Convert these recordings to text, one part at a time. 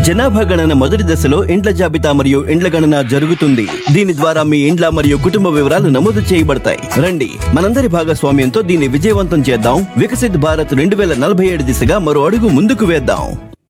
జనాభా గణన మొదటి దశలో ఇండ్ల జాబితా మరియు ఇండ్ల గణన జరుగుతుంది దీని ద్వారా మీ ఇండ్ల మరియు కుటుంబ వివరాలు నమోదు చేయబడతాయి రండి మనందరి భాగస్వామ్యంతో దీన్ని విజయవంతం చేద్దాం వికసిత్ భారత్ రెండు వేల నలభై ఏడు దిశగా మరో అడుగు ముందుకు వేద్దాం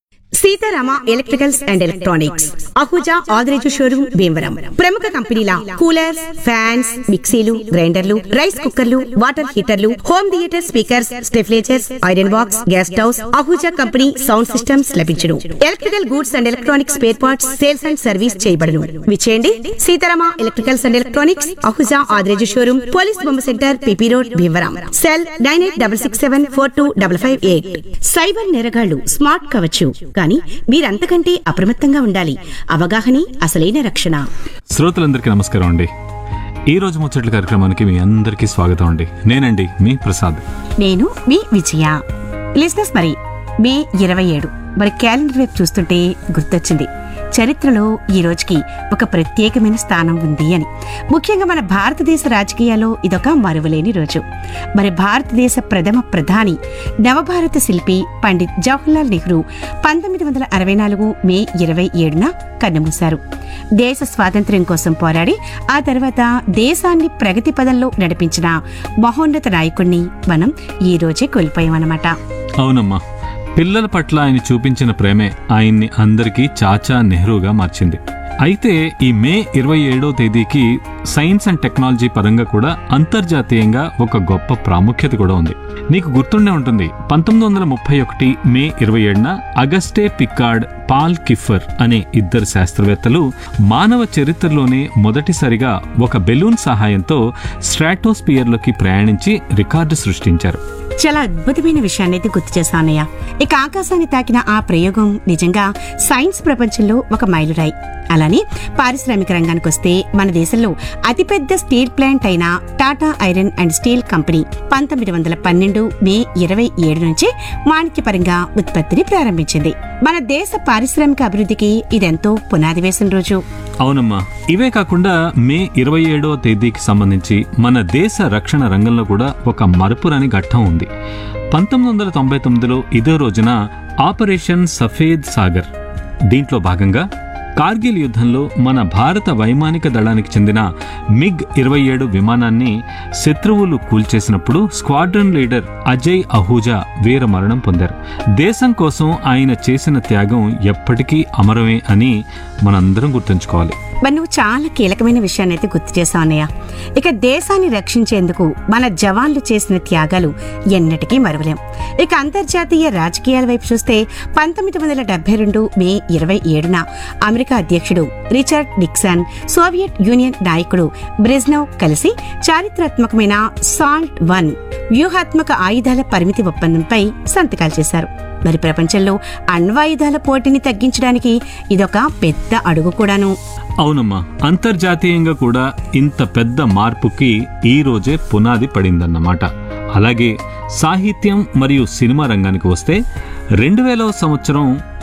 Seetharama electricals and electronics Ahuja Adireju showroom Bhimavaram ప్రముఖ కంపెనీల కూలర్స్ ఫ్యాన్స్ మిక్సీలు గ్రైండర్లు రైస్ కుక్కర్లు వాటర్ హీటర్లు home theatre speakers stabilisers iron box gas stoves Ahuja company sound systems లభించును electrical goods and electronics spare parts sales and service చేయబడును విచేయండి Seetharama electricals and electronics Ahuja Adireju showroom police బొమ్మ centre PP road Bhimavaram cell nine eight double six seven four two double five eight cyber నేరగాళ్లు smart కావచ్చు కానీ మీరంతకంటే అప్రమత్తంగా ఉండాలి అవగాహనే అసలైన రక్షణ శ్రోతలందరికీ నమస్కారం అండి ఈ రోజు ముచ్చట్ల కార్యక్రమానికి మీ అందరికీ స్వాగతం అండి నేనండి మీ ప్రసాద్ నేను మీ విజయ లిజినెస్ మరి మే ఇరవై ఏడు మరి క్యాలెండర్ వైపు చూస్తుంటే గుర్తొచ్చింది చరిత్రలో ఈ రోజుకి ఒక ప్రత్యేకమైన స్థానం ఉంది అని ముఖ్యంగా మన భారతదేశ రాజకీయాల్లో ఇదొక మరువలేని రోజు మరి భారతదేశ ప్రథమ ప్రధాని నవభారత శిల్పి పండిత్ జవహర్లాల్ నెహ్రూ పంతొమ్మిది వందల అరవై నాలుగు మే ఇరవై ఏడున కన్నుమూశారు దేశ స్వాతంత్ర్యం కోసం పోరాడి ఆ తర్వాత దేశాన్ని ప్రగతి పదంలో నడిపించిన మహోన్నత నాయకుణ్ణి మనం ఈ రోజే కోల్పోయామన్నమాట అవునమ్మా పిల్లల పట్ల ఆయన చూపించిన ప్రేమే ఆయన్ని అందరికీ చాచా నెహ్రూగా మార్చింది అయితే ఈ మే ఇరవై ఏడో తేదీకి సైన్స్ అండ్ టెక్నాలజీ పరంగా కూడా అంతర్జాతీయంగా ఒక గొప్ప ప్రాముఖ్యత కూడా ఉంది నీకు గుర్తుండే ఉంటుంది పంతొమ్మిది వందల ముప్పై ఒకటి మే ఇరవై ఏడున అగస్టే పిక్కార్డ్ పాల్ కిఫర్ అనే ఇద్దరు శాస్త్రవేత్తలు మానవ చరిత్రలోనే మొదటిసారిగా ఒక బెలూన్ సహాయంతో స్ట్రాటోస్పియర్లోకి ప్రయాణించి రికార్డు సృష్టించారు చాలా అద్భుతమైన విషయాన్ని అయితే గుర్తు చేస్తానయ్య ఇక ఆకాశాన్ని తాకిన ఆ ప్రయోగం నిజంగా సైన్స్ ప్రపంచంలో ఒక మైలురాయి అలానే పారిశ్రామిక రంగానికి వస్తే మన దేశంలో అతిపెద్ద స్టీల్ ప్లాంట్ అయిన Tata iron and steel company పంతొమ్మిది వందల పన్నెండు మే ఇరవై ఏడు నుంచి వాణిజ్యపరంగా ఉత్పత్తిని ప్రారంభించింది మన దేశ పారిశ్రామిక అభివృద్ధికి ఇదెంతో పునాది వేసిన రోజు అవునమ్మా ఇవే కాకుండా మే ఇరవై ఏడవ తేదీకి సంబంధించి మన దేశ రక్షణ రంగంలో కూడా ఒక మరపురాని ఘట్టం ఉంది పంతొమ్మిది వందల తొంభై తొమ్మిదిలో ఇదే రోజున ఆపరేషన్ సఫేద్ సాగర్ దీంట్లో భాగంగా కార్గిల్ యుద్ధంలో మన భారత వైమానిక దళానికి చెందిన మిగ్ ఇరవై ఏడు విమానాన్ని శత్రువులు కూల్చేసినప్పుడు స్క్వాడ్రన్ లీడర్ అజయ్ అహూజా వీర మరణం పొందారు దేశం కోసం ఆయన చేసిన త్యాగం ఎప్పటికీ అమరమే అని మనందరం గుర్తుంచుకోవాలి మరి నువ్వు చాలా కీలకమైన విషయాన్ని అయితే గుర్తు చేశావు అన్నయ్య ఇక దేశాన్ని రక్షించేందుకు మన జవాన్లు చేసిన త్యాగాలు ఎన్నటికీ మరువలేం ఇక అంతర్జాతీయ రాజకీయాల వైపు చూస్తే పంతొమ్మిది వందల డెబ్బై రెండు మే ఇరవై ఏడున అమెరికా అధ్యక్షుడు రిచర్డ్ నిక్సన్ సోవియట్ యూనియన్ నాయకుడు బ్రెజ్నవ్ కలిసి చారిత్రాత్మకమైన సాల్ట్ వన్ వ్యూహాత్మక ఆయుధాల పరిమితి ఒప్పందంపై సంతకాలు చేశారు మరి ప్రపంచంలో అణ్వాయుధాల పోటీని తగ్గించడానికి ఇదొక పెద్ద అడుగు కూడాను అవునమ్మా అంతర్జాతీయంగా కూడా ఇంత పెద్ద మార్పుకి ఈ రోజే పునాది పడిందన్నమాట అలాగే సాహిత్యం మరియు సినిమా రంగానికి వస్తే రెండు వేలవ సంవత్సరం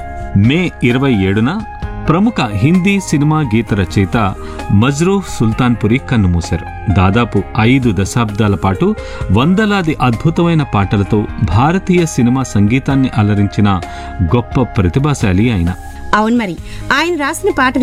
మే ఇరవై ఏడున ప్రముఖ హిందీ సినిమా గీత రచయిత మజ్రూహ్ సుల్తాన్పురి కన్నుమూశారు దాదాపు ఐదు దశాబ్దాల పాటు వందలాది అద్భుతమైన పాటలతో భారతీయ సినిమా సంగీతాన్ని అలరించిన గొప్ప ప్రతిభాశాలి ఆయన అవును మరి ఆయన రాసిన పాట